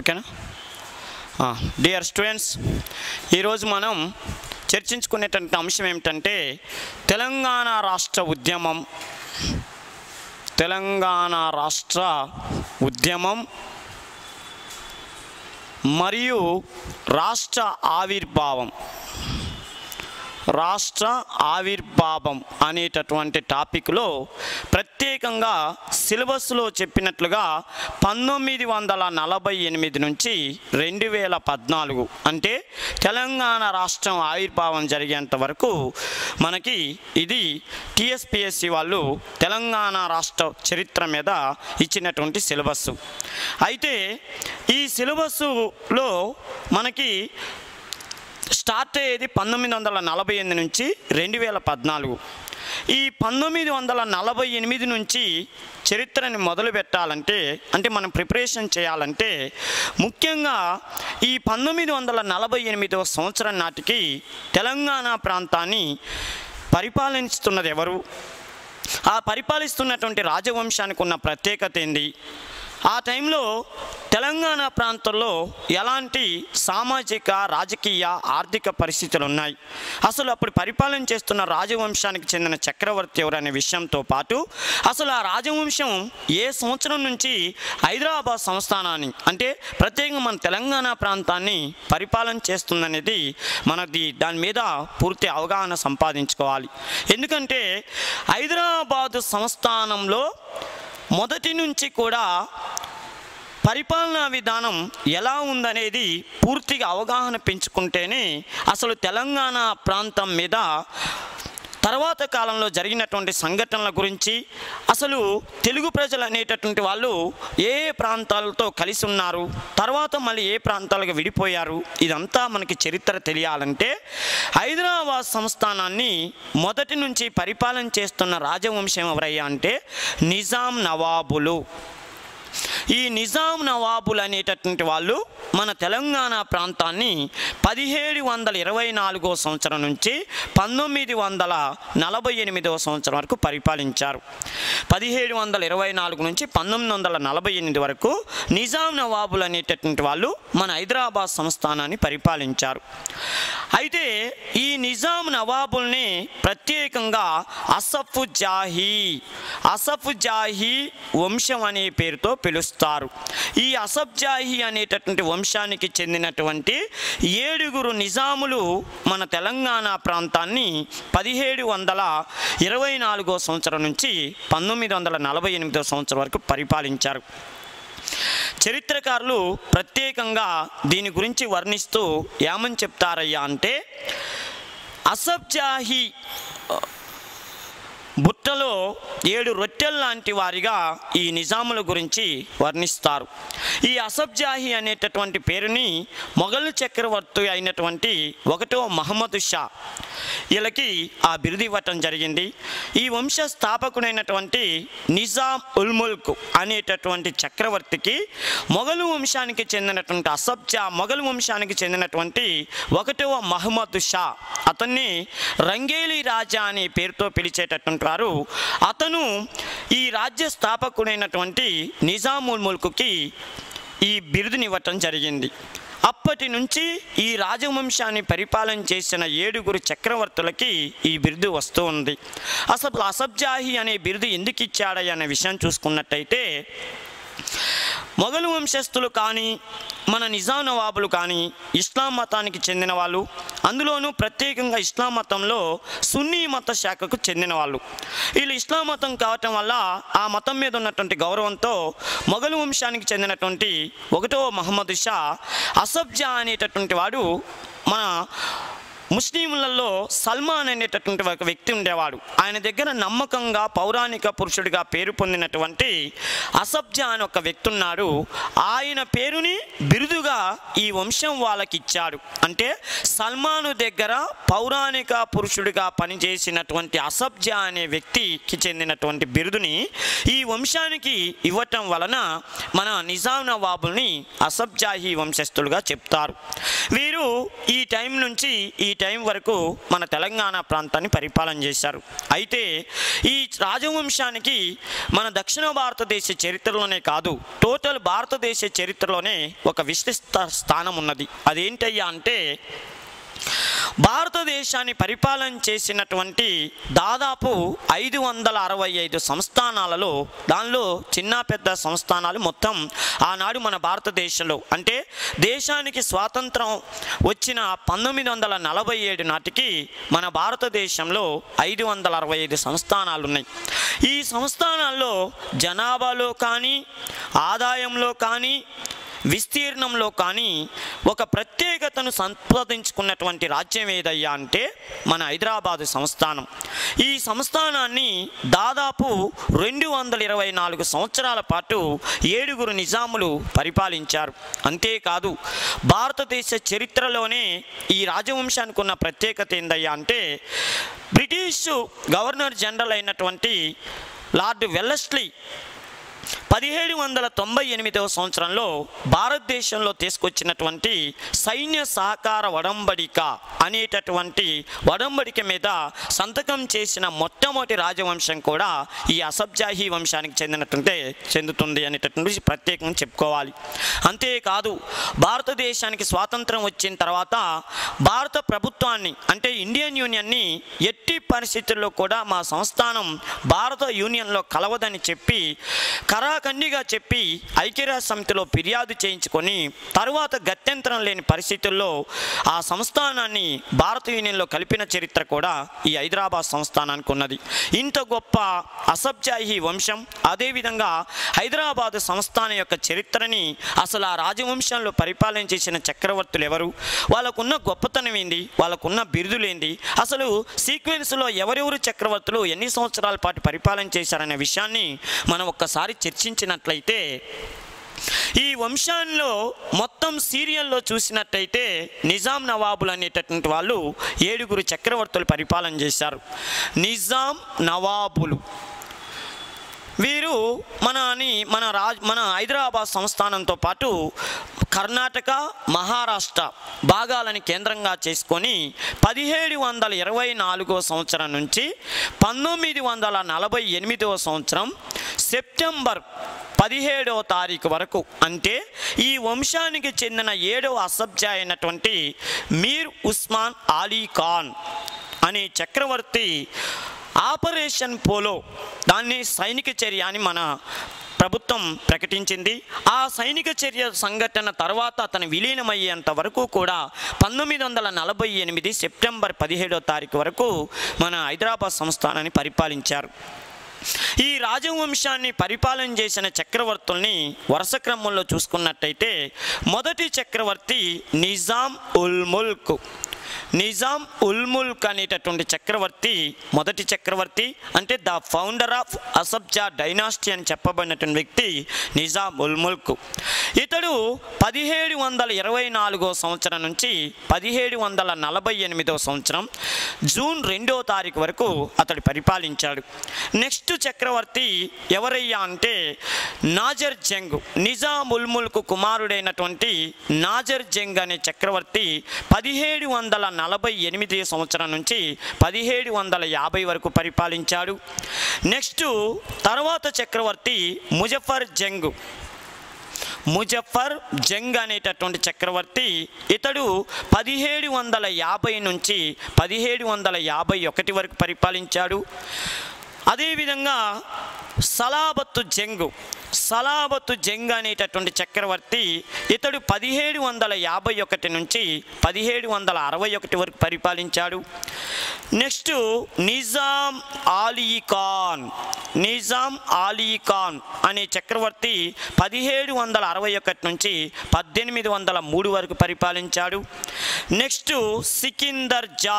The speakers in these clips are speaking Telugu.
ఓకేనా డియర్ స్టూడెంట్స్ ఈరోజు మనం చర్చించుకునేటువంటి అంశం ఏమిటంటే తెలంగాణ రాష్ట్ర ఉద్యమం తెలంగాణ రాష్ట్ర ఉద్యమం మరియు రాష్ట్ర ఆవిర్భావం రాష్ట్ర ఆవిర్భావం అనేటటువంటి టాపిక్లో ప్రత్యేకంగా సిలబస్లో చెప్పినట్లుగా పంతొమ్మిది వందల నలభై ఎనిమిది నుంచి రెండు వేల పద్నాలుగు అంటే తెలంగాణ రాష్ట్రం ఆవిర్భావం జరిగేంత వరకు మనకి ఇది టిఎస్పిఎస్సి వాళ్ళు తెలంగాణ రాష్ట్ర చరిత్ర మీద ఇచ్చినటువంటి సిలబస్సు అయితే ఈ సిలబస్సులో మనకి స్టార్ట్ అయ్యేది పంతొమ్మిది వందల నలభై ఎనిమిది నుంచి రెండు వేల పద్నాలుగు ఈ పంతొమ్మిది వందల నలభై ఎనిమిది నుంచి చరిత్రని మొదలు పెట్టాలంటే అంటే మనం ప్రిపరేషన్ చేయాలంటే ముఖ్యంగా ఈ పంతొమ్మిది వందల నలభై ఎనిమిదవ సంవత్సరం నాటికి తెలంగాణ ప్రాంతాన్ని పరిపాలిస్తున్నది ఎవరు ఆ పరిపాలిస్తున్నటువంటి రాజవంశానికి ఉన్న ప్రత్యేకత ఏంది ఆ టైంలో తెలంగాణ ప్రాంతంలో ఎలాంటి సామాజిక రాజకీయ ఆర్థిక పరిస్థితులు ఉన్నాయి అసలు అప్పుడు పరిపాలన చేస్తున్న రాజవంశానికి చెందిన చక్రవర్తి ఎవరు అనే విషయంతో పాటు అసలు ఆ రాజవంశం ఏ సంవత్సరం నుంచి హైదరాబాద్ సంస్థానాన్ని అంటే ప్రత్యేకంగా మన తెలంగాణ ప్రాంతాన్ని పరిపాలన చేస్తుందనేది మనది దాని మీద పూర్తి అవగాహన సంపాదించుకోవాలి ఎందుకంటే హైదరాబాదు సంస్థానంలో మొదటి నుంచి కూడా పరిపాలనా విధానం ఎలా ఉందనేది పూర్తిగా అవగాహన పెంచుకుంటేనే అసలు తెలంగాణ ప్రాంతం మీద తర్వాత కాలంలో జరిగినటువంటి సంఘటనల గురించి అసలు తెలుగు ప్రజలు అనేటటువంటి వాళ్ళు ఏ ఏ ప్రాంతాలతో కలిసి ఉన్నారు తర్వాత మళ్ళీ ఏ ప్రాంతాలకు విడిపోయారు ఇదంతా మనకి చరిత్ర తెలియాలంటే హైదరాబాద్ సంస్థానాన్ని మొదటి నుంచి పరిపాలన చేస్తున్న రాజవంశం ఎవరయ్యా అంటే నిజాం నవాబులు ఈ నిజాం నవాబులు అనేటటువంటి వాళ్ళు మన తెలంగాణ ప్రాంతాన్ని పదిహేడు వందల ఇరవై నాలుగో సంవత్సరం నుంచి పంతొమ్మిది వందల నలభై ఎనిమిదవ సంవత్సరం వరకు పరిపాలించారు పదిహేడు వందల ఇరవై నాలుగు నుంచి పంతొమ్మిది వందల నలభై ఎనిమిది వరకు నిజాం నవాబులు అనేటటువంటి వాళ్ళు మన హైదరాబాద్ సంస్థానాన్ని పరిపాలించారు అయితే ఈ నిజాం నవాబుల్ని ప్రత్యేకంగా అసఫ్ జాహీ అసఫ్ జాహీ వంశం అనే పేరుతో పిలుస్తారు ఈ అసఫ్ జాహీ అనేటటువంటి వంశానికి చెందినటువంటి ఏడుగురు నిజాములు మన తెలంగాణ ప్రాంతాన్ని పదిహేడు వందల ఇరవై నాలుగో సంవత్సరం నుంచి పంతొమ్మిది వందల నలభై ఎనిమిదో సంవత్సరం వరకు పరిపాలించారు చరిత్రకారులు ప్రత్యేకంగా దీని గురించి వర్ణిస్తూ ఏమని చెప్తారయ్యా అంటే అసబ్జాహి బుట్టలో ఏడు రొట్టెల్ లాంటి వారిగా ఈ నిజాముల గురించి వర్ణిస్తారు ఈ అసబ్జాహి అనేటటువంటి పేరుని మొఘలు చక్రవర్తి అయినటువంటి ఒకటో మహమ్మద్ షా వీళ్ళకి ఆ బిరుదు ఇవ్వటం జరిగింది ఈ వంశ స్థాపకుడైనటువంటి నిజాం ఉల్ ముల్క్ అనేటటువంటి చక్రవర్తికి మొఘలు వంశానికి చెందినటువంటి అసబ్జా మొఘలు వంశానికి చెందినటువంటి ఒకటవ మహమ్మద్ షా అతన్ని రంగేలి రాజా అనే పేరుతో పిలిచేటటువంటి వారు అతను ఈ రాజ్య స్థాపకుడైనటువంటి నిజాముల్ ముల్క్కి ఈ బిరుదునివ్వటం జరిగింది అప్పటి నుంచి ఈ రాజవంశాన్ని పరిపాలన చేసిన ఏడుగురు చక్రవర్తులకి ఈ బిరుదు వస్తూ ఉంది అసలు అసబ్జాహి అనే బిరుదు ఎందుకు ఇచ్చాడయ్య అనే విషయం చూసుకున్నట్టయితే మొఘలు వంశస్థులు కానీ మన నిజాం నవాబులు కానీ ఇస్లాం మతానికి చెందిన వాళ్ళు అందులోనూ ప్రత్యేకంగా ఇస్లాం మతంలో సున్నీ మత శాఖకు చెందిన వాళ్ళు వీళ్ళు ఇస్లాం మతం కావటం వల్ల ఆ మతం మీద ఉన్నటువంటి గౌరవంతో మొఘలు వంశానికి చెందినటువంటి ఒకటో మహమ్మద్ షా అసబ్జా అనేటటువంటి వాడు మన ముస్లింలలో సల్మాన్ అనేటటువంటి ఒక వ్యక్తి ఉండేవాడు ఆయన దగ్గర నమ్మకంగా పౌరాణిక పురుషుడిగా పేరు పొందినటువంటి అసబ్జా అని ఒక వ్యక్తి ఉన్నాడు ఆయన పేరుని బిరుదుగా ఈ వంశం వాళ్ళకి ఇచ్చాడు అంటే సల్మాను దగ్గర పౌరాణిక పురుషుడిగా పనిచేసినటువంటి అసబ్జా అనే వ్యక్తికి చెందినటువంటి బిరుదుని ఈ వంశానికి ఇవ్వటం వలన మన నిజాం నవాబుల్ని అసబ్జాహీ వంశస్థులుగా చెప్తారు వీరు ఈ టైం నుంచి ఈ టైం వరకు మన తెలంగాణ ప్రాంతాన్ని పరిపాలన చేశారు అయితే ఈ రాజవంశానికి మన దక్షిణ భారతదేశ చరిత్రలోనే కాదు టోటల్ భారతదేశ చరిత్రలోనే ఒక విశిష్ట స్థానం ఉన్నది అదేంటయ్యా అంటే భారతదేశాన్ని పరిపాలన చేసినటువంటి దాదాపు ఐదు వందల అరవై ఐదు సంస్థానాలలో దానిలో చిన్న పెద్ద సంస్థానాలు మొత్తం ఆనాడు మన భారతదేశంలో అంటే దేశానికి స్వాతంత్రం వచ్చిన పంతొమ్మిది వందల నలభై ఏడు నాటికి మన భారతదేశంలో ఐదు వందల అరవై ఐదు సంస్థానాలు ఉన్నాయి ఈ సంస్థానాల్లో జనాభాలో కానీ ఆదాయంలో కానీ విస్తీర్ణంలో కానీ ఒక ప్రత్యేకతను సంపాదించుకున్నటువంటి రాజ్యం ఏదయ్యా అంటే మన హైదరాబాదు సంస్థానం ఈ సంస్థానాన్ని దాదాపు రెండు వందల ఇరవై నాలుగు సంవత్సరాల పాటు ఏడుగురు నిజాములు పరిపాలించారు అంతేకాదు భారతదేశ చరిత్రలోనే ఈ రాజవంశానికి ఉన్న ప్రత్యేకత ఏందయ్యా అంటే బ్రిటిష్ గవర్నర్ జనరల్ అయినటువంటి లార్డ్ వెల్లస్లీ పదిహేడు వందల తొంభై ఎనిమిదవ సంవత్సరంలో భారతదేశంలో తీసుకొచ్చినటువంటి సైన్య సహకార వడంబడిక అనేటటువంటి వడంబడిక మీద సంతకం చేసిన మొట్టమొదటి రాజవంశం కూడా ఈ అసబ్జాహీ వంశానికి చెందినటువంటి చెందుతుంది అనేటటువంటి ప్రత్యేకంగా చెప్పుకోవాలి అంతేకాదు భారతదేశానికి స్వాతంత్రం వచ్చిన తర్వాత భారత ప్రభుత్వాన్ని అంటే ఇండియన్ యూనియన్ని ఎట్టి పరిస్థితుల్లో కూడా మా సంస్థానం భారత యూనియన్లో కలవదని చెప్పి కరాఖండిగా చెప్పి ఐక్యరాజ్య సమితిలో ఫిర్యాదు చేయించుకొని తరువాత గత్యంతరం లేని పరిస్థితుల్లో ఆ సంస్థానాన్ని భారత యూనియన్లో కలిపిన చరిత్ర కూడా ఈ హైదరాబాద్ సంస్థానానికి ఉన్నది ఇంత గొప్ప అసబ్జాహీ వంశం అదేవిధంగా హైదరాబాద్ సంస్థానం యొక్క చరిత్రని అసలు ఆ రాజవంశంలో పరిపాలన చేసిన చక్రవర్తులు ఎవరు వాళ్ళకున్న గొప్పతనం ఏంది వాళ్ళకున్న బిరుదులేంది అసలు సీక్వెన్స్లో ఎవరెవరు చక్రవర్తులు ఎన్ని సంవత్సరాల పాటు పరిపాలన చేశారనే విషయాన్ని మనం ఒక్కసారి చర్చించినట్లయితే ఈ వంశాల్లో మొత్తం సీరియల్లో చూసినట్టయితే నిజాం నవాబులు అనేటటువంటి వాళ్ళు ఏడుగురు చక్రవర్తులు పరిపాలన చేశారు నిజాం నవాబులు వీరు మన అని మన రాజ్ మన హైదరాబాద్ సంస్థానంతో పాటు కర్ణాటక మహారాష్ట్ర భాగాలని కేంద్రంగా చేసుకొని పదిహేడు వందల ఇరవై నాలుగో సంవత్సరం నుంచి పంతొమ్మిది వందల నలభై ఎనిమిదవ సంవత్సరం సెప్టెంబర్ పదిహేడవ తారీఖు వరకు అంటే ఈ వంశానికి చెందిన ఏడవ అసబ్జా అయినటువంటి మీర్ ఉస్మాన్ అలీ ఖాన్ అనే చక్రవర్తి ఆపరేషన్ పోలో దాన్ని సైనిక చర్య అని మన ప్రభుత్వం ప్రకటించింది ఆ సైనిక చర్య సంఘటన తర్వాత అతను విలీనమయ్యేంత వరకు కూడా పంతొమ్మిది వందల నలభై ఎనిమిది సెప్టెంబర్ పదిహేడో తారీఖు వరకు మన హైదరాబాద్ సంస్థానాన్ని పరిపాలించారు ఈ రాజవంశాన్ని పరిపాలన చేసిన చక్రవర్తుల్ని వరుస క్రమంలో చూసుకున్నట్టయితే మొదటి చక్రవర్తి నిజాం ఉల్ ముల్క్ నిజాం ఉల్ ముల్క్ అనేటటువంటి చక్రవర్తి మొదటి చక్రవర్తి అంటే the founder of Asaf Jah dynasty అని చెప్పబడినటువంటి వ్యక్తి నిజాం ఉల్ ముల్క్ ఇతడు పదిహేడు వందల ఇరవై నాలుగో సంవత్సరం నుంచి పదిహేడు వందల నలభై ఎనిమిదో సంవత్సరం జూన్ రెండో తారీఖు వరకు అతడు పరిపాలించాడు నెక్స్ట్ చక్రవర్తి ఎవరయ్యా అంటే నాజర్ జంగ్ నిజాం ఉల్ ముల్క్ కుమారుడైనటువంటి నాజర్ జంగ్ అనే చక్రవర్తి పదిహేడు వందల నలభై ఎనిమిది సంవత్సరం నుంచి పదిహేడు వందల యాభై వరకు పరిపాలించాడు నెక్స్ట్ తర్వాత చక్రవర్తి ముజఫర్ జంగ్ ముజఫర్ జంగ్ అనేటటువంటి చక్రవర్తి ఇతడు పదిహేడు వందల యాభై నుంచి పదిహేడు వందల యాభై ఒకటి వరకు పరిపాలించాడు అదేవిధంగా సలాబత్తు జంగు సలాబత్తు జంగ్ అనేటటువంటి చక్రవర్తి ఇతడు పదిహేడు వందల యాభై ఒకటి నుంచి పదిహేడు వందల అరవై ఒకటి వరకు పరిపాలించాడు నెక్స్ట్ నిజాం ఆలీ ఖాన్ నిజాం ఆలీ ఖాన్ అనే చక్రవర్తి పదిహేడు వందల అరవై ఒకటి నుంచి పద్దెనిమిది వందల మూడు వరకు పరిపాలించాడు నెక్స్ట్ సికిందర్ జా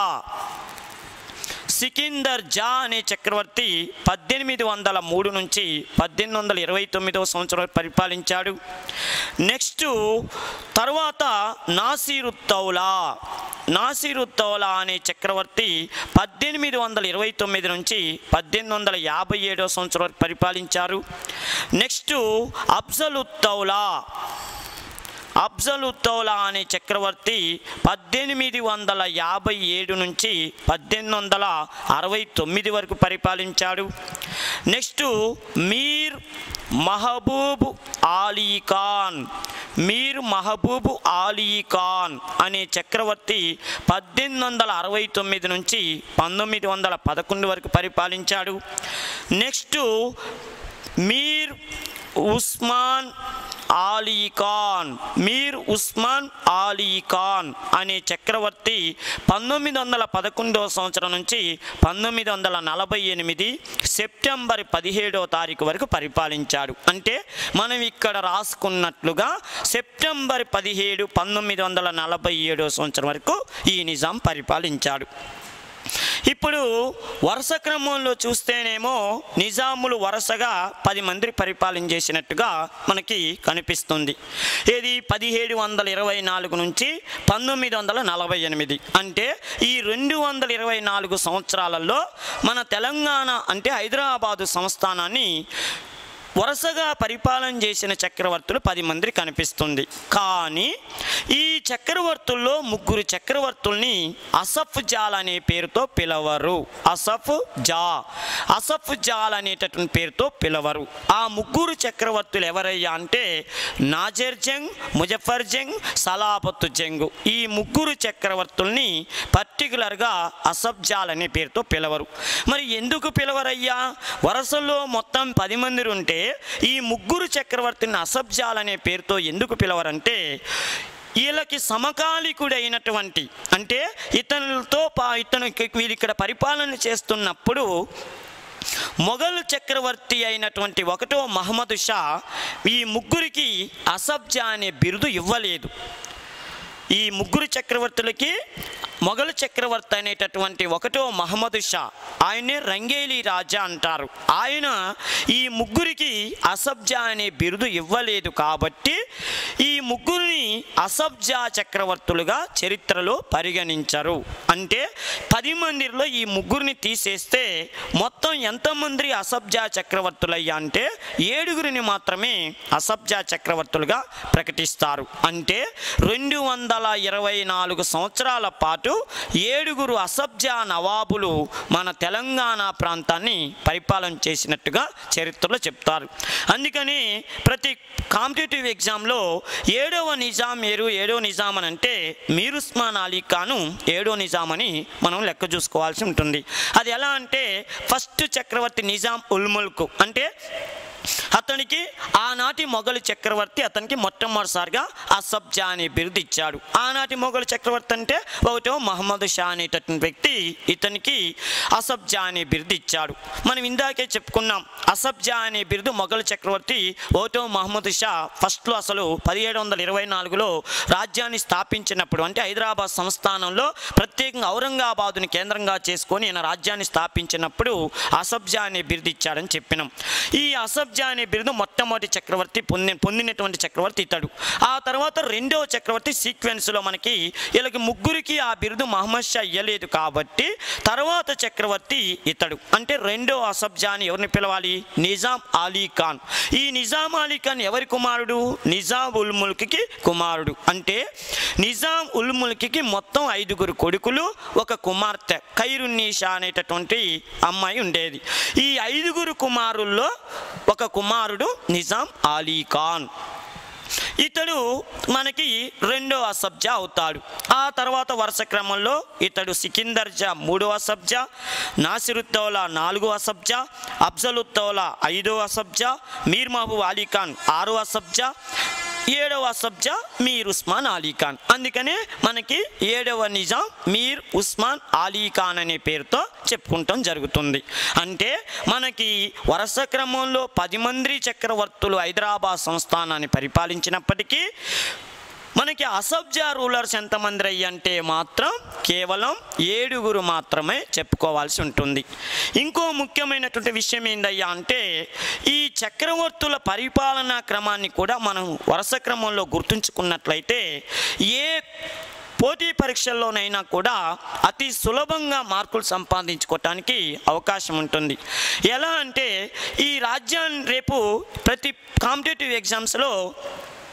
సికిందర్ జా అనే చక్రవర్తి పద్దెనిమిది వందల మూడు నుంచి పద్దెనిమిది వందల ఇరవై తొమ్మిదవ సంవత్సరం వరకు పరిపాలించాడు నెక్స్ట్ తర్వాత నాసిరుత్తౌలా నాసిరుత్తౌలా అనే చక్రవర్తి పద్దెనిమిది వందల ఇరవై తొమ్మిది నుంచి పద్దెనిమిది వందల యాభై ఏడవ సంవత్సరం వరకు పరిపాలించారు నెక్స్ట్ అఫ్జలుత్తౌలా అఫ్జలుద్దౌలా అనే చక్రవర్తి పద్దెనిమిది వందల యాభై ఏడు నుంచి పద్దెనిమిది వందల అరవై తొమ్మిది వరకు పరిపాలించాడు నెక్స్ట్ మీర్ మహబూబ్ ఆలీ ఖాన్ మీర్ మహబూబ్ ఆలీ ఖాన్ అనే చక్రవర్తి పద్దెనిమిది వందల అరవై తొమ్మిది నుంచి పంతొమ్మిది వందల పదకొండు వరకు పరిపాలించాడు నెక్స్ట్ మీర్ ఉస్మాన్ ఆలీ ఖాన్ మీర్ ఉస్మాన్ ఆలీ ఖాన్ అనే చక్రవర్తి పంతొమ్మిది వందల పదకొండవ సంవత్సరం నుంచి పంతొమ్మిది వందల నలభై ఎనిమిది సెప్టెంబర్ పదిహేడవ తారీఖు వరకు పరిపాలించాడు అంటే మనం ఇక్కడ రాసుకున్నట్లుగా సెప్టెంబర్ పదిహేడు పంతొమ్మిది వందల నలభై ఏడవ సంవత్సరం వరకు ఈ నిజాం పరిపాలించాడు ఇప్పుడు వరుస క్రమంలో చూస్తేనేమో నిజాములు వరుసగా పది మంది పరిపాలన చేసినట్టుగా మనకి కనిపిస్తుంది ఇది పదిహేడు వందల ఇరవై నాలుగు నుంచి పంతొమ్మిది వందల నలభై ఎనిమిది అంటే ఈ రెండు వందల ఇరవై నాలుగు సంవత్సరాలలో మన తెలంగాణ అంటే హైదరాబాదు సంస్థానాన్ని వరుసగా పరిపాలన చేసిన చక్రవర్తులు పది మంది కనిపిస్తుంది కానీ ఈ చక్రవర్తుల్లో ముగ్గురు చక్రవర్తుల్ని అసఫ్ జాల్ అనే పేరుతో పిలవరు అసఫ్ జా అసఫ్ జాల్ అనేటటువంటి పేరుతో పిలవరు ఆ ముగ్గురు చక్రవర్తులు ఎవరయ్యా అంటే నాజర్ జంగ్ ముజఫర్ జంగ్ సలాబత్ జంగ్ ఈ ముగ్గురు చక్రవర్తుల్ని పర్టికులర్గా అసఫ్ జాల్ అనే పేరుతో పిలవరు మరి ఎందుకు పిలవరయ్యా వరుసలో మొత్తం పది మంది ఉంటే ఈ ముగ్గురు చక్రవర్తిని అసబ్జాల్ అనే పేరుతో ఎందుకు పిలవరంటే వీళ్ళకి సమకాలికుడైనటువంటి అంటే ఇతనులతో పా ఇతను వీళ్ళు ఇక్కడ పరిపాలన చేస్తున్నప్పుడు మొఘల్ చక్రవర్తి అయినటువంటి ఒకటో మహమ్మద్ షా ఈ ముగ్గురికి అసబ్జా అనే బిరుదు ఇవ్వలేదు ఈ ముగ్గురు చక్రవర్తులకి మొఘల్ చక్రవర్తి అనేటటువంటి ఒకటో మహమ్మద్ షా ఆయనే రంగేలి రాజా అంటారు ఆయన ఈ ముగ్గురికి అసబ్జా అనే బిరుదు ఇవ్వలేదు కాబట్టి ఈ ముగ్గురిని అసబ్జా చక్రవర్తులుగా చరిత్రలో పరిగణించరు అంటే పది మందిలో ఈ ముగ్గురిని తీసేస్తే మొత్తం ఎంతమంది అసబ్జా చక్రవర్తులయ్యా అంటే ఏడుగురిని మాత్రమే అసబ్జా చక్రవర్తులుగా ప్రకటిస్తారు అంటే రెండు వందల ఇరవై నాలుగు సంవత్సరాల పాటు ఏడుగురు అసబ్జా నవాబులు మన తెలంగాణ ప్రాంతాన్ని పరిపాలన చేసినట్టుగా చరిత్రలో చెప్తారు అందుకని ప్రతి కాంపిటేటివ్ ఎగ్జామ్లో ఏడవ నిజాం ఏరు ఏడవ నిజాం అని అంటే మీర్ ఉస్మాన్ అలీ ఖాను ఏడో నిజాం అని మనం లెక్క చూసుకోవాల్సి ఉంటుంది అది ఎలా అంటే ఫస్ట్ చక్రవర్తి నిజాం ఉల్ ముల్క్ అంటే అతనికి ఆనాటి మొఘలు చక్రవర్తి అతనికి మొట్టమొదటిసారిగా అసబ్జా అనే బిరుదు ఇచ్చాడు ఆనాటి మొఘలు చక్రవర్తి అంటే ఒకటో మహమ్మద్ షా అనేటటువంటి వ్యక్తి ఇతనికి అసబ్జా అనే బిరుదు ఇచ్చాడు మనం ఇందాకే చెప్పుకున్నాం అసబ్జా అనే బిరుదు మొఘలు చక్రవర్తి ఒకటో మహమ్మద్ షా ఫస్ట్లో అసలు పదిహేడు వందల ఇరవై నాలుగులో రాజ్యాన్ని స్థాపించినప్పుడు అంటే హైదరాబాద్ సంస్థానంలో ప్రత్యేకంగా ఔరంగాబాదుని కేంద్రంగా చేసుకొని ఈయన రాజ్యాన్ని స్థాపించినప్పుడు అసబ్జా అనే బిరుదు ఇచ్చాడని చెప్పినాం ఈ అసబ్జా అనే బిరుదు మొట్టమొదటి చక్రవర్తి పొంది పొందినటువంటి చక్రవర్తి ఇతడు ఆ తర్వాత రెండవ చక్రవర్తి సీక్వెన్స్లో మనకి వీళ్ళకి ముగ్గురికి ఆ బిరుదు మహమ్మద్ షా ఇయ్యలేదు కాబట్టి తర్వాత చక్రవర్తి ఇతడు అంటే రెండో అసబ్జా అని ఎవరిని పిలవాలి నిజాం అలీ ఖాన్ ఈ నిజాం అలీ ఖాన్ ఎవరి కుమారుడు నిజాం ఉల్ ముల్క్కి కుమారుడు అంటే నిజాం ఉల్ ముల్క్కి మొత్తం ఐదుగురు కొడుకులు ఒక కుమార్తె ఖైరున్నీషా అనేటటువంటి అమ్మాయి ఉండేది ఈ ఐదుగురు కుమారుల్లో ఒక కుమారుడు నిజాం అలీ ఖాన్ ఇతడు మనకి రెండో అసబ్జా అవుతాడు ఆ తర్వాత వరుస క్రమంలో ఇతడు సికిందర్ జా మూడో అసబ్జా నాసిరుద్దౌలా నాలుగో అసబ్జా అఫ్జలుద్దౌలా ఐదో అసబ్జా మీర్ మహబూబ్ అలీ ఖాన్ ఆరో అసబ్జా ఏడవ అసబ్జా మీర్ ఉస్మాన్ అలీ ఖాన్ అందుకనే మనకి ఏడవ నిజాం మీర్ ఉస్మాన్ అలీ ఖాన్ అనే పేరుతో చెప్పుకుంటాం జరుగుతుంది అంటే మనకి వరుస క్రమంలో పది మంది చక్రవర్తులు హైదరాబాద్ సంస్థానాన్ని పరిపాలించినప్పటికీ మనకి అసబ్జా రూలర్స్ ఎంతమంది అయ్యి అంటే మాత్రం కేవలం ఏడుగురు మాత్రమే చెప్పుకోవాల్సి ఉంటుంది ఇంకో ముఖ్యమైనటువంటి విషయం ఏందయ్యా అంటే ఈ చక్రవర్తుల పరిపాలనా క్రమాన్ని కూడా మనం వరుస క్రమంలో గుర్తుంచుకున్నట్లయితే ఏ పోటీ పరీక్షల్లోనైనా కూడా అతి సులభంగా మార్కులు సంపాదించుకోవటానికి అవకాశం ఉంటుంది ఎలా అంటే ఈ రాజ్యాన్ని రేపు ప్రతి కాంపిటేటివ్ ఎగ్జామ్స్లో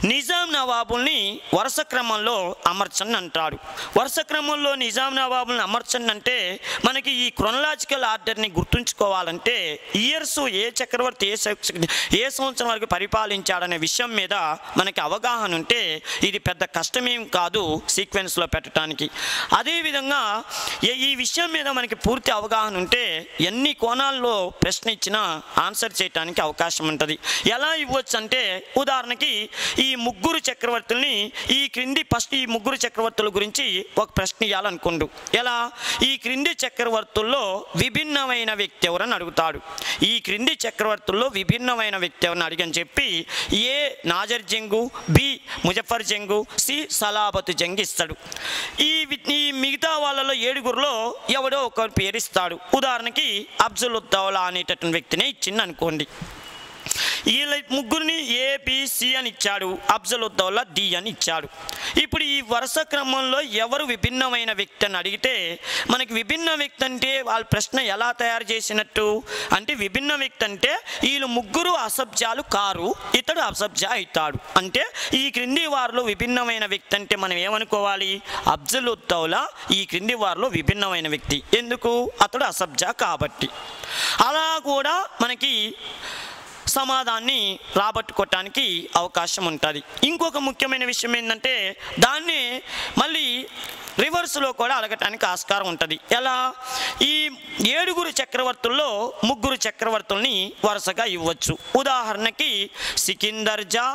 నిజాం నవాబుల్ని వరుస క్రమంలో అమర్చండి అంటాడు వరుస క్రమంలో నిజాం నవాబుల్ని అమర్చండి అంటే మనకి ఈ క్రొనలాజికల్ ఆర్డర్ని గుర్తుంచుకోవాలంటే ఇయర్స్ ఏ చక్రవర్తి ఏ స- ఏ సంవత్సరం వరకు పరిపాలించాడనే విషయం మీద మనకి అవగాహన ఉంటే ఇది పెద్ద కష్టమేం కాదు సీక్వెన్స్లో పెట్టడానికి అదేవిధంగా ఏ- ఈ విషయం మీద మనకి పూర్తి అవగాహన ఉంటే ఎన్ని కోణాల్లో ప్రశ్న ఇచ్చినా ఆన్సర్ చేయడానికి అవకాశం ఉంటుంది ఎలా ఇవ్వచ్చు అంటే ఉదాహరణకి ఈ ముగ్గురు చక్రవర్తుల్ని ఈ క్రింది ఫస్ట్ ఈ ముగ్గురు చక్రవర్తుల గురించి ఒక ప్రశ్న ఇవ్వాలనుకోండు ఎలా ఈ క్రింది చక్రవర్తుల్లో విభిన్నమైన వ్యక్తి ఎవరని అడుగుతాడు ఈ క్రింది చక్రవర్తుల్లో విభిన్నమైన వ్యక్తి ఎవరని అడిగని చెప్పి A Nasir Jung B Muzaffar Jung C Salabat Jung ఇస్తాడు ఈ వి- ఈ మిగతా వాళ్ళలో ఏడుగురులో ఎవడో ఒక పేరు ఇస్తాడు ఉదాహరణకి అఫ్జల్ ఉద్దౌలా అనేటటువంటి వ్యక్తిని ఇచ్చింది అనుకోండి వీళ్ళ ముగ్గురిని ఏబిసి అని ఇచ్చాడు అఫ్జల్ ఉద్దౌలా డి అని ఇచ్చాడు ఇప్పుడు ఈ వరుస క్రమంలో ఎవరు విభిన్నమైన వ్యక్తి అని అడిగితే మనకి విభిన్న వ్యక్తి అంటే వాళ్ళ ప్రశ్న ఎలా తయారు చేసినట్టు అంటే విభిన్న వ్యక్తి అంటే వీళ్ళు ముగ్గురు అసభ్యాలు కారు ఇతడు అసభ్య అవుతాడు అంటే ఈ క్రింది వారిలో విభిన్నమైన వ్యక్తి అంటే మనం ఏమనుకోవాలి అఫ్జల్ ఉద్దౌలా ఈ క్రింది వారిలో విభిన్నమైన వ్యక్తి ఎందుకు అతడు అసభ్య కాబట్టి అలా కూడా మనకి సమాధాన్ని రాబట్టుకోవటానికి అవకాశం ఉంటుంది ఇంకొక ముఖ్యమైన విషయం ఏంటంటే దాన్ని మళ్ళీ రివర్స్లో కూడా అడగటానికి ఆస్కారం ఉంటుంది ఎలా ఈ ఏడుగురు చక్రవర్తుల్లో ముగ్గురు చక్రవర్తుల్ని వరుసగా ఇవ్వచ్చు ఉదాహరణకి సికిందర్ జా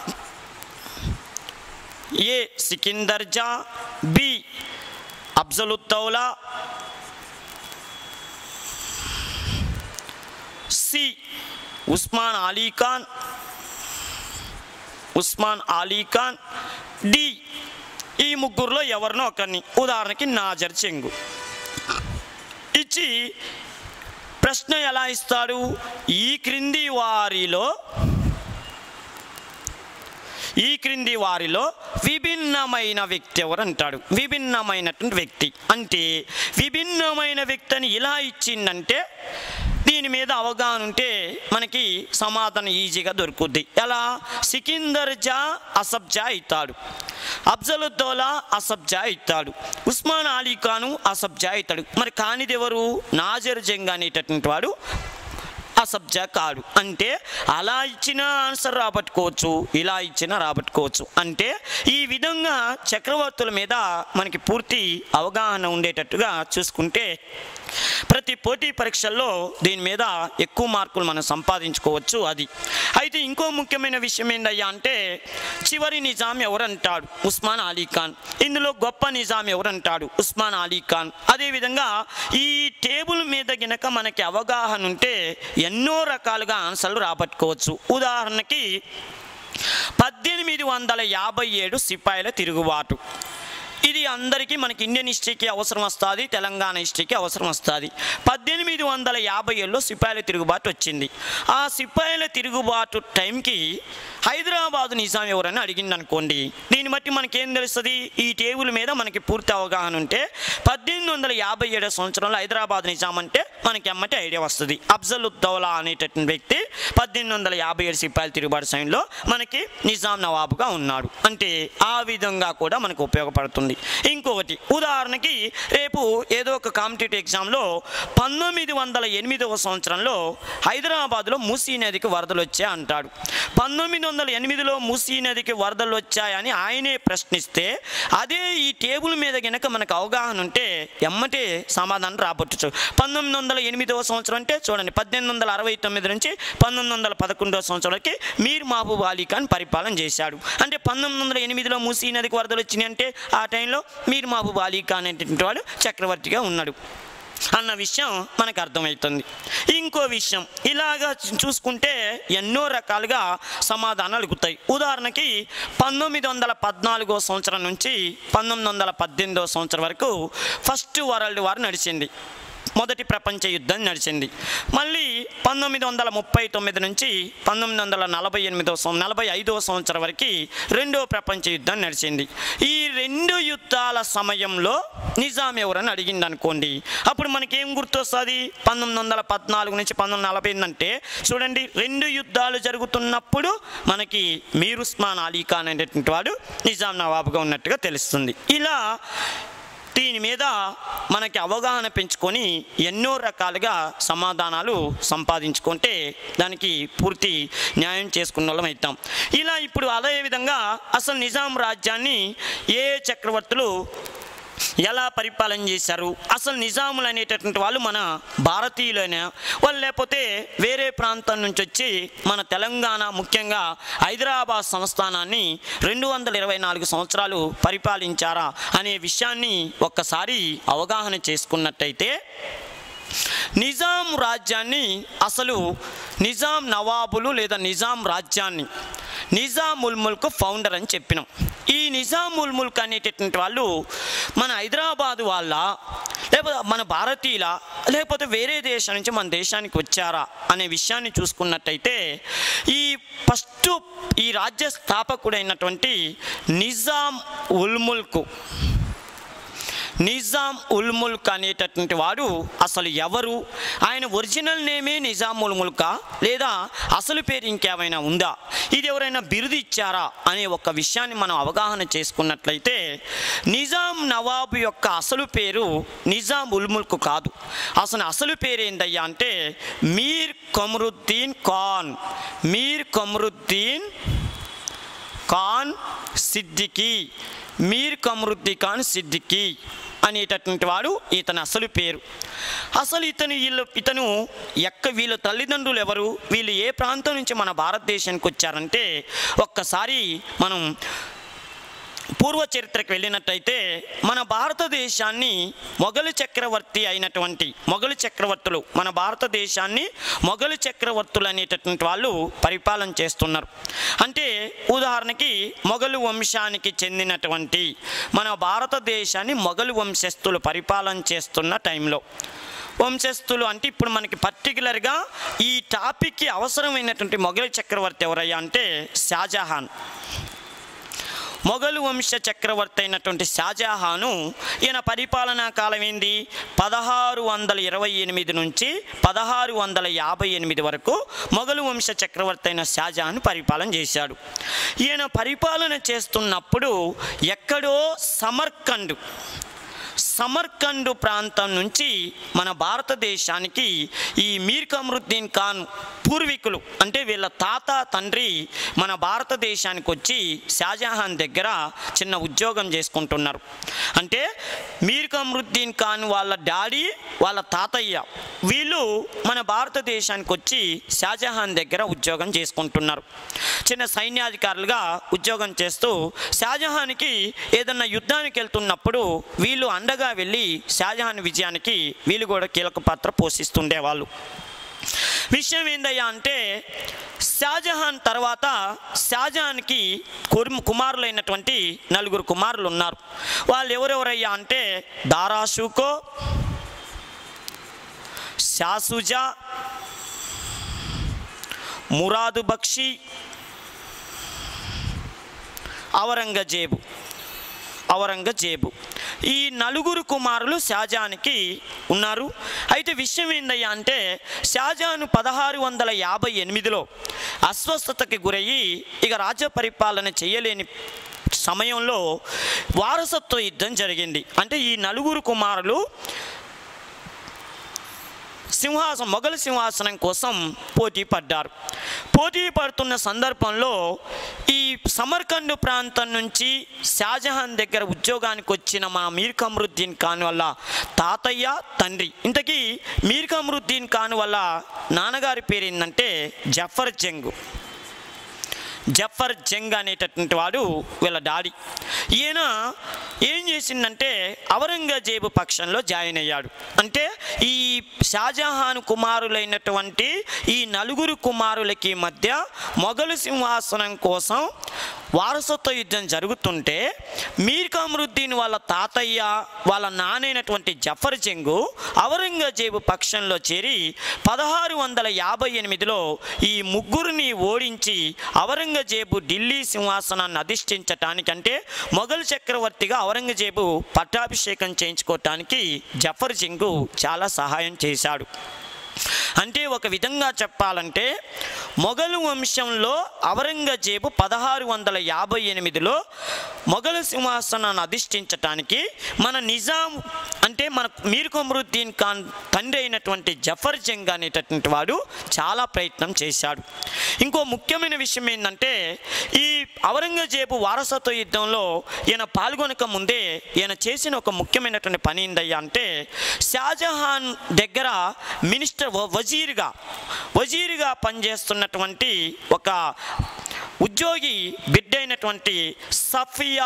A Sikandar Jah B Afzaluddaula C Osman Ali Khan Osman Ali Khan D ఈ ముగ్గురులో ఎవరినో ఒకరిని ఉదాహరణకి నాజర్ చెంగు ఇచ్చి ప్రశ్న ఎలా ఇస్తాడు ఈ క్రింది వారిలో ఈ క్రింది వారిలో విభిన్నమైన వ్యక్తి ఎవరు అంటాడు విభిన్నమైనటువంటి వ్యక్తి అంటే విభిన్నమైన వ్యక్తి అని ఇలా ఇచ్చిందంటే దీని మీద అవగాహన ఉంటే మనకి సమాధానం ఈజీగా దొరుకుద్ది ఎలా సికిందర్ జా అసబ్జా అవుతాడు అఫ్జలుద్దౌలా అసబ్జా అవుతాడు ఉస్మాన్ అలీ ఖాను అసబ్జా అవుతాడు మరి కానిది ఎవరు నాజర్ జంగ్ అనేటటువంటి వాడు అసబ్జా కాడు అంటే అలా ఇచ్చిన ఆన్సర్ రాబట్టుకోవచ్చు ఇలా ఇచ్చినా రాబట్టుకోవచ్చు అంటే ఈ విధంగా చక్రవర్తుల మీద మనకి పూర్తి అవగాహన ఉండేటట్టుగా చూసుకుంటే ప్రతి పోటీ పరీక్షల్లో దీని మీద ఎక్కువ మార్కులు మనం సంపాదించుకోవచ్చు అది అయితే ఇంకో ముఖ్యమైన విషయం ఏందయ్యా అంటే చివరి నిజాం ఎవరంటాడు ఉస్మాన్ అలీ ఖాన్ ఇందులో గొప్ప నిజాం ఎవరంటాడు ఉస్మాన్ అలీ ఖాన్ అదేవిధంగా ఈ టేబుల్ మీద గినక మనకి అవగాహన ఉంటే ఎన్నో రకాలుగా ఆన్సర్లు రాబట్టుకోవచ్చు ఉదాహరణకి పద్దెనిమిది వందల యాభై ఏడు సిపాయిల తిరుగుబాటు ఇది అందరికీ మనకి ఇండియన్ హిస్టరీకి అవసరం వస్తుంది తెలంగాణ హిస్టరీకి అవసరం వస్తుంది పద్దెనిమిది వందల యాభై ఏడులో సిపాయిల తిరుగుబాటు వచ్చింది ఆ సిపాయిల తిరుగుబాటు టైంకి హైదరాబాద్ నిజాం ఎవరని అడిగింది అనుకోండి దీన్ని బట్టి మనకేం తెలుస్తుంది ఈ టేబుల్ మీద మనకి పూర్తి అవగాహన ఉంటే పద్దెనిమిది వందల యాభై ఏడో సంవత్సరంలో హైదరాబాద్ నిజాం అంటే మనకి ఎమ్మటి ఐడియా వస్తుంది అఫ్జల్ ఉద్దౌలా అనేటటువంటి వ్యక్తి పద్దెనిమిది వందల యాభై ఏడు సిపాయిల తిరుగుబాటు సమయంలో మనకి నిజాం నవాబుగా ఉన్నాడు అంటే ఆ విధంగా కూడా మనకు ఉపయోగపడుతుంది ఇంకొకటి ఉదాహరణకి రేపు ఏదో ఒక కాంపిటేటివ్ ఎగ్జామ్లో పంతొమ్మిది వందల ఎనిమిదవ సంవత్సరంలో హైదరాబాద్లో మూసీ నదికి వరదలు వచ్చాయి అంటాడు పంతొమ్మిది వందల ఎనిమిదిలో మూసీ నదికి వరదలు వచ్చాయని ఆయనే ప్రశ్నిస్తే అదే ఈ టేబుల్ మీద గనక మనకు అవగాహన ఉంటే ఎమ్మటే సమాధానం రాబట్టచ్చు పంతొమ్మిది వందల ఎనిమిదవ సంవత్సరం అంటే చూడండి పద్దెనిమిది వందల అరవై తొమ్మిది నుంచి పంతొమ్మిది వందల పదకొండవ సంవత్సరాలకి మీర్ మహబూబ్ అలీ ఖాన్ పరిపాలన చేశాడు అంటే పంతొమ్మిది వందల ఎనిమిదిలో మూసీ నదికి వరదలు వచ్చినాయి అంటే ఆ టైంలో మీర్ మహబూబ్ అలీ ఖాన్ అనేటువంటి వాడు చక్రవర్తిగా ఉన్నాడు అన్న విషయం మనకు అర్థమవుతుంది ఇంకో విషయం ఇలాగా చూసుకుంటే ఎన్నో రకాలుగా సమాధానాలు అడుగుతాయి ఉదాహరణకి పంతొమ్మిది వందల పద్నాలుగో సంవత్సరం నుంచి పంతొమ్మిది వందల పద్దెనిమిదవ సంవత్సరం వరకు ఫస్ట్ వరల్డ్ వార్ నడిచింది మొదటి ప్రపంచ యుద్ధం నడిచింది మళ్ళీ పంతొమ్మిది వందల ముప్పై తొమ్మిది నుంచి పంతొమ్మిది వందల నలభై ఎనిమిదో సం నలభై ఐదవ సంవత్సరం వరకు రెండో ప్రపంచ యుద్ధం నడిచింది ఈ రెండు యుద్ధాల సమయంలో నిజాం ఎవరని అడిగింది అనుకోండి అప్పుడు మనకేం గుర్తొస్తుంది పంతొమ్మిది వందల పద్నాలుగు నుంచి పంతొమ్మిది వందల నలభై అంటే చూడండి రెండు యుద్ధాలు జరుగుతున్నప్పుడు మనకి మీర్ ఉస్మాన్ అలీ ఖాన్ అనేటువంటి వాడు నిజాం నవాబుగా ఉన్నట్టుగా తెలుస్తుంది ఇలా దీని మీద మనకి అవగాహన పెంచుకొని ఎన్నో రకాలుగా సమాధానాలు సంపాదించుకుంటే దానికి పూర్తి న్యాయం చేసుకున్న వాళ్ళం అవుతాం ఇలా ఇప్పుడు అదే విధంగా అసలు నిజాం రాజ్యాన్ని ఏ చక్రవర్తులు ఎలా పరిపాలన చేశారు అసలు నిజాములు అనేటటువంటి వాళ్ళు మన భారతీయులైనా వాళ్ళు లేకపోతే వేరే ప్రాంతం నుంచి వచ్చి మన తెలంగాణ ముఖ్యంగా హైదరాబాద్ సంస్థానాన్ని రెండు వందల ఇరవై నాలుగు సంవత్సరాలు పరిపాలించారా అనే విషయాన్ని ఒక్కసారి అవగాహన చేసుకున్నట్టయితే నిజాం రాజ్యాన్ని అసలు నిజాం నవాబులు లేదా నిజాం రాజ్యాన్ని నిజాముల్ ముల్క్ ఫౌండర్ అని చెప్పినాం ఈ నిజాముల్ ముల్క్ అనేటటువంటి వాళ్ళు మన హైదరాబాద్ వాళ్ళ లేకపోతే మన భారతీయుల లేకపోతే వేరే దేశం నుంచి మన దేశానికి వచ్చారా అనే విషయాన్ని చూసుకున్నట్టయితే ఈ ఫస్ట్ ఈ రాజ్య స్థాపకుడైనటువంటి నిజాం ఉల్ ముల్క్ నిజాం ఉల్ ముల్క్ అనేటటువంటి వాడు అసలు ఎవరు ఆయన ఒరిజినల్ నేమే నిజాం ఉల్ ముల్కా లేదా అసలు పేరు ఇంకేమైనా ఉందా ఇది ఎవరైనా బిరుదు ఇచ్చారా అనే ఒక విషయాన్ని మనం అవగాహన చేసుకున్నట్లయితే నిజాం నవాబు యొక్క అసలు పేరు నిజాం ఉల్ ముల్క్ కాదు అసలు అసలు పేరు ఏందయ్యా అంటే మీర్ కమరుద్దీన్ ఖాన్ మీర్ కమరుద్దీన్ ఖాన్ సిద్దికి మీర్ కమరుద్ది ఖాన్ సిద్దికి అనేటటువంటి వాడు ఇతని అసలు పేరు అసలు ఇతను వీళ్ళు ఇతను ఎక్క వీళ్ళ తల్లిదండ్రులు ఎవరు వీళ్ళు ఏ ప్రాంతం నుంచి మన భారతదేశానికి వచ్చారంటే ఒక్కసారి మనం పూర్వ చరిత్రకు వెళ్ళినట్టయితే మన భారతదేశాన్ని మొఘలు చక్రవర్తి అయినటువంటి మొఘలు చక్రవర్తులు మన భారతదేశాన్ని మొఘలు చక్రవర్తులు అనేటటువంటి వాళ్ళు పరిపాలన చేస్తున్నారు అంటే ఉదాహరణకి మొఘలు వంశానికి చెందినటువంటి మన భారతదేశాన్ని మొఘలు వంశస్థులు పరిపాలన చేస్తున్న టైంలో వంశస్థులు అంటే ఇప్పుడు మనకి పర్టికులర్గా ఈ టాపిక్కి అవసరమైనటువంటి మొఘలు చక్రవర్తి ఎవరయ్యా అంటే షాజహాన్ మొఘలు వంశ చక్రవర్తి అయినటువంటి షాజహాను ఈయన పరిపాలనా కాలం ఏంది పదహారు వందల ఇరవై ఎనిమిది నుంచి పదహారు వందల యాభై ఎనిమిది వరకు మొఘలు వంశ చక్రవర్తి అయిన షాజహాన్ పరిపాలన చేశాడు ఈయన పరిపాలన చేస్తున్నప్పుడు ఎక్కడో సమర్కండ్ సమర్కండ్ ప్రాంతం నుంచి మన భారతదేశానికి ఈ మీర్ కమరుద్దీన్ ఖాన్ పూర్వీకులు అంటే వీళ్ళ తాత తండ్రి మన భారతదేశానికి వచ్చి షాజహాన్ దగ్గర చిన్న ఉద్యోగం చేసుకుంటున్నారు అంటే మీర్ కమరుద్దీన్ ఖాన్ వాళ్ళ డాడీ వాళ్ళ తాతయ్య వీళ్ళు మన భారతదేశానికి వచ్చి షాజహాన్ దగ్గర ఉద్యోగం చేసుకుంటున్నారు చిన్న సైన్యాధికారులుగా ఉద్యోగం చేస్తూ షాజహాన్కి ఏదన్నా యుద్ధానికి వెళ్తున్నప్పుడు వీళ్ళు అండగా వెళ్ళి షాజహాన్ విజయానికి వీళ్ళు కూడా కీలక పాత్ర పోషిస్తుండేవాళ్ళు విషయం ఏందయ్యా అంటే షాజహాన్ తర్వాత షాజహాన్కి కుర్మ కుమారులైనటువంటి నలుగురు కుమారులు ఉన్నారు వాళ్ళు ఎవరెవరయ్యా అంటే దారాషుకో షాసుజా మురాదు బక్షి ఔరంగజేబు ఔరంగజేబు ఈ నలుగురు కుమారులు షాజానికి ఉన్నారు అయితే విషయం ఏందయ్యా అంటే షాజాను పదహారు వందల యాభై ఎనిమిదిలో అస్వస్థతకి గురయ్యి ఇక రాజ్య పరిపాలన చేయలేని సమయంలో వారసత్వ యుద్ధం జరిగింది అంటే ఈ నలుగురు కుమారులు సింహాసనం మొఘల్ సింహాసనం కోసం పోటీ పడ్డారు పోటీ పడుతున్న సందర్భంలో ఈ సమర్కండ్ ప్రాంతం నుంచి షాజహాన్ దగ్గర ఉద్యోగానికి వచ్చిన మా మీర్ కమరుద్దీన్ ఖాన్ వల్ల తాతయ్య తండ్రి ఇంతకీ మీర్ కమరుద్దీన్ ఖాన్ వల్ల నాన్నగారి పేరు ఏంటంటే జఫర్ జంగ్ జఫర్ జంగ్ అనేటటువంటి వాడు వీళ్ళ డాడీ ఈయన ఏం చేసిందంటే ఔరంగజేబు పక్షంలో జాయిన్ అయ్యాడు అంటే ఈ షాజహాన్ కుమారులైనటువంటి ఈ నలుగురు కుమారులకి మధ్య మొఘలు సింహాసనం కోసం వారసత్వ యుద్ధం జరుగుతుంటే మీర్ కమరుద్దీన్ వాళ్ళ తాతయ్య వాళ్ళ నానైనటువంటి జఫర్ జంగు ఔరంగజేబు పక్షంలో చేరి పదహారు వందల యాభై ఎనిమిదిలో ఈ ముగ్గురిని ఓడించి ఔరంగజేబు ఢిల్లీ సింహాసనాన్ని అధిష్ఠించటానికంటే మొఘల్ చక్రవర్తిగా ఔరంగజేబు పట్టాభిషేకం చేయించుకోవటానికి జఫర్ జంగు చాలా సహాయం చేశాడు అంటే ఒక విధంగా చెప్పాలంటే మొఘలు వంశంలో ఔరంగజేబు పదహారు వందల యాభై ఎనిమిదిలో మొఘలు సింహాసనాన్ని అధిష్ఠించటానికి మన నిజాం అంటే మన మీర్ కొమరుద్దీన్ ఖాన్ తండ్రి అయినటువంటి జఫర్ జంగ్ అనేటటువంటి వాడు చాలా ప్రయత్నం చేశాడు ఇంకో ముఖ్యమైన విషయం ఏంటంటే ఈ ఔరంగజేబు వారసత్వ యుద్ధంలో ఈయన పాల్గొనక ముందే ఈయన చేసిన ఒక ముఖ్యమైనటువంటి పని ఏందయ్యా అంటే షాజహాన్ దగ్గర మినిస్టర్ వ- వజీర్గా వజీర్గా పనిచేస్తున్నటువంటి ఒక ఉద్యోగి బిడ్డ అయినటువంటి సఫియా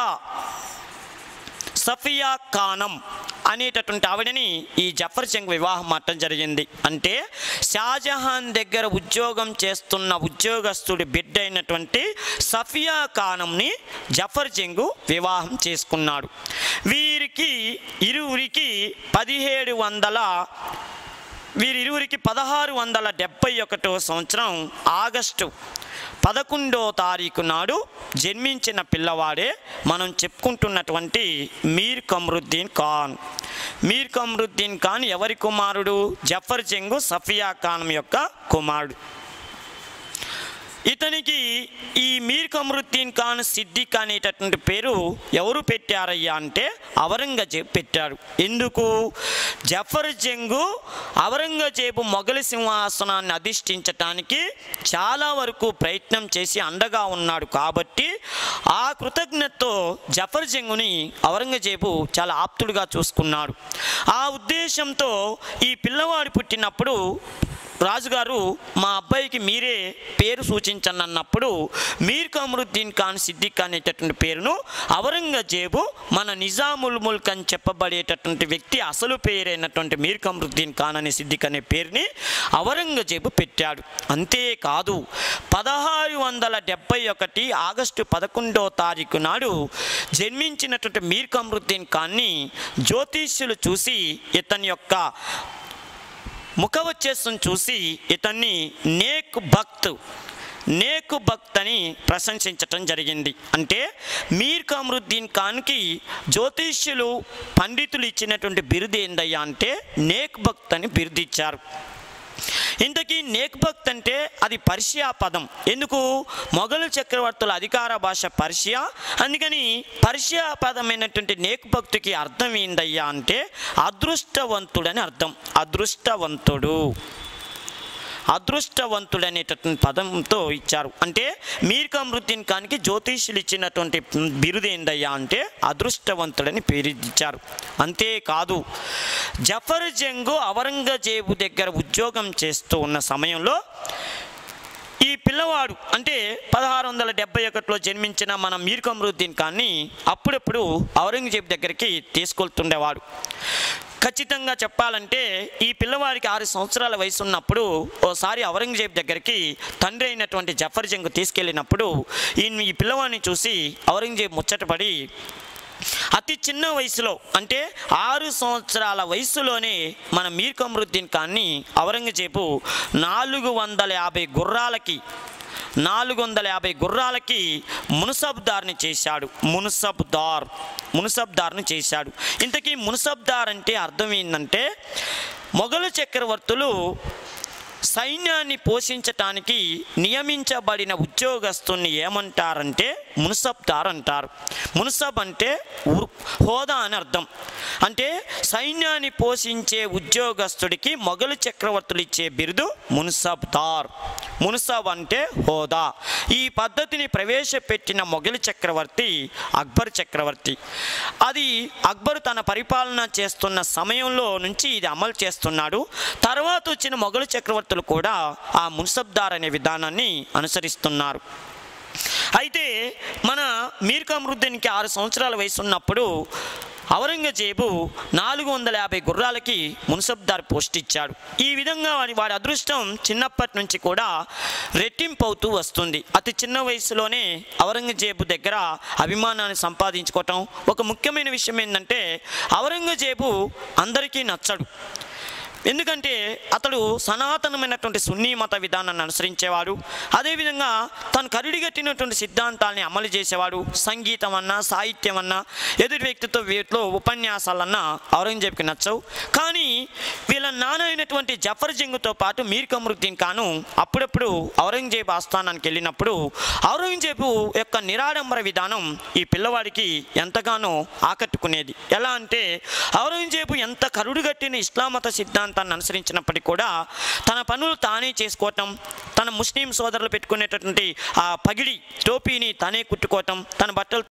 సఫియా ఖానం అనేటటువంటి ఆవిడని ఈ జఫర్ సింగ్ వివాహం మాటం జరిగింది అంటే షాజహాన్ దగ్గర ఉద్యోగం చేస్తున్న ఉద్యోగస్తుడి బిడ్డ అయినటువంటి సఫియా ఖానంని జఫర్ జంగు వివాహం చేసుకున్నాడు వీరికి ఇరువురికి పదిహేడు వందల వీరిరువురికి పదహారు వందల డెబ్బై ఒకటో సంవత్సరం ఆగస్టు పదకొండో తారీఖు నాడు జన్మించిన పిల్లవాడే మనం చెప్పుకుంటున్నటువంటి మీర్ కమరుద్దీన్ ఖాన్ మీర్ కమరుద్దీన్ ఖాన్ ఎవరి కుమారుడు జఫర్ జంగు సఫియా ఖాన్ యొక్క కుమారుడు ఇతనికి ఈ మీర్ కమరుద్దీన్ ఖాన్ సిద్దిక్ అనేటటువంటి పేరు ఎవరు పెట్టారయ్యా అంటే ఔరంగజేబు పెట్టాడు ఎందుకు జఫర్ జంగు ఔరంగజేబు మొఘలి సింహాసనాన్ని అధిష్ఠించటానికి చాలా వరకు ప్రయత్నం చేసి అండగా ఉన్నాడు కాబట్టి ఆ కృతజ్ఞతతో జఫర్ జంగుని ఔరంగజేబు చాలా ఆప్తుడుగా చూసుకున్నాడు ఆ ఉద్దేశంతో ఈ పిల్లవాడు పుట్టినప్పుడు రాజుగారు మా అబ్బాయికి మీరే పేరు సూచించండి అన్నప్పుడు మీర్ కమరుద్దీన్ ఖాన్ సిద్దిక్ అనేటటువంటి పేరును ఔరంగజేబు మన నిజాముల్ ముల్క్ అని చెప్పబడేటటువంటి వ్యక్తి అసలు పేరైనటువంటి మీర్ కమరుద్దీన్ ఖాన్ అనే సిద్దిక్ అనే పేరుని ఔరంగజేబు పెట్టాడు అంతేకాదు పదహారు వందల డెబ్బై ఒకటి ఆగస్టు పదకొండో తారీఖు నాడు జన్మించినటువంటి మీర్ కమరుద్దీన్ ఖాన్ని జ్యోతిష్యులు చూసి ఇతని యొక్క ముఖవచ్చేసం చూసి ఇతన్ని నేక్ భక్త్ నేకు భక్త్ అని ప్రశంసించటం జరిగింది అంటే మీర్ కమరుద్దీన్ ఖాన్కి జ్యోతిష్యులు పండితులు ఇచ్చినటువంటి బిరుదు ఏందయ్యా అంటే నేక్ భక్త్ అని బిరుదు ఇచ్చారు ఇంతకీ నేక్ భక్త్ అంటే అది పర్షియా పదం ఎందుకు మొఘలు చక్రవర్తుల అధికార భాష పర్షియా అందుకని పర్షియా పదమైనటువంటి నేక్ భక్తుకి అర్థం ఏందయ్యా అంటే అదృష్టవంతుడని అర్థం అదృష్టవంతుడు అదృష్టవంతుడు అనేటటువంటి పదంతో ఇచ్చారు అంటే మీర్ కమరుద్దీన్ ఖాన్కి జ్యోతిష్యులు ఇచ్చినటువంటి బిరుదు ఏందయ్యా అంటే అదృష్టవంతుడని పేరు ఇచ్చారు అంతేకాదు జఫర్ జంగు ఔరంగజేబు దగ్గర ఉద్యోగం చేస్తూ ఉన్న సమయంలో ఈ పిల్లవాడు అంటే పదహారు వందల డెబ్బై ఒకటిలో జన్మించిన మన మీర్ కమరుద్దీన్ ఖాన్ని అప్పుడప్పుడు ఔరంగజేబు దగ్గరికి తీసుకెళ్తుండేవాడు ఖచ్చితంగా చెప్పాలంటే ఈ పిల్లవాడికి ఆరు సంవత్సరాల వయసు ఉన్నప్పుడు ఓసారి ఔరంగజేబు దగ్గరికి తండ్రి అయినటువంటి జఫర్ జంగ్ తీసుకెళ్ళినప్పుడు ఈ ఈ పిల్లవాడిని చూసి ఔరంగజేబు ముచ్చటపడి అతి చిన్న వయసులో అంటే ఆరు సంవత్సరాల వయసులోనే మన మీర్ కమరుద్దీన్ ఖాన్ని ఔరంగజేబు నాలుగు వందల యాభై గుర్రాలకి నాలుగు వందల యాభై గుర్రాలకి మున్సబ్దార్ని చేశాడు మున్సబ్దార్ మున్సబ్దార్ని చేశాడు ఇంతకీ మున్సబ్దార్ అంటే అర్థం ఏంటంటే మొఘలు చక్రవర్తులు సైన్యాన్ని పోషించటానికి నియమించబడిన ఉద్యోగస్తుని ఏమంటారంటే మున్సబ్దార్ అంటారు మున్సబ్ అంటే ఉర్- హోదా అని అర్థం అంటే సైన్యాన్ని పోషించే ఉద్యోగస్తుడికి మొఘలు చక్రవర్తులు ఇచ్చే బిరుదు మున్సబ్దార్ మున్సబ్ అంటే హోదా ఈ పద్ధతిని ప్రవేశపెట్టిన మొఘలు చక్రవర్తి అక్బర్ చక్రవర్తి అది అక్బర్ తన పరిపాలన చేస్తున్న సమయంలో నుంచి ఇది అమలు చేస్తున్నాడు తర్వాత వచ్చిన మొఘలు చక్రవర్తులు కూడా ఆ మున్సబ్దార్ అనే విధానాన్ని అనుసరిస్తున్నారు అయితే మన మీర్ కమరుద్దీన్కి ఆరు సంవత్సరాల వయసు ఉన్నప్పుడు ఔరంగజేబు నాలుగు వందల యాభై గుర్రాలకి మున్సబ్దార్ పోస్ట్ ఇచ్చాడు ఈ విధంగా వాడి వాడి అదృష్టం చిన్నప్పటి నుంచి కూడా రెట్టింపు అవుతూ వస్తుంది అతి చిన్న వయసులోనే ఔరంగజేబు దగ్గర అభిమానాన్ని సంపాదించుకోవటం ఒక ముఖ్యమైన విషయం ఏంటంటే ఔరంగజేబు అందరికీ నచ్చడు ఎందుకంటే అతడు సనాతనమైనటువంటి సున్నీ మత విధానాన్ని అనుసరించేవాడు అదేవిధంగా తను కరుడిగట్టినటువంటి సిద్ధాంతాలని అమలు చేసేవాడు సంగీతం అన్నా సాహిత్యం అన్నా ఎదుటి వ్యక్తితో వీటిలో ఉపన్యాసాలన్నా ఔరంగజేబ్కి నచ్చవు కానీ వీళ్ళ నాన్న అయినటువంటి జఫర్ జంగ్తో పాటు మీర్ కమరుద్దీన్ ఖాను అప్పుడప్పుడు ఔరంగజేబు ఆస్థానానికి వెళ్ళినప్పుడు ఔరంగజేబు యొక్క నిరాడంబర విధానం ఈ పిల్లవాడికి ఎంతగానో ఆకట్టుకునేది ఎలా అంటే ఔరంగజేబు ఎంత కరుడుగట్టిన ఇస్లాం మత సిద్ధాంతాన్ని అనుసరించినప్పటికీ కూడా తన పనులు తానే చేసుకోవటం తన ముస్లిం సోదరులు పెట్టుకునేటటువంటి ఆ పగిడి టోపీని తానే కుట్టుకోవటం తన బట్టలు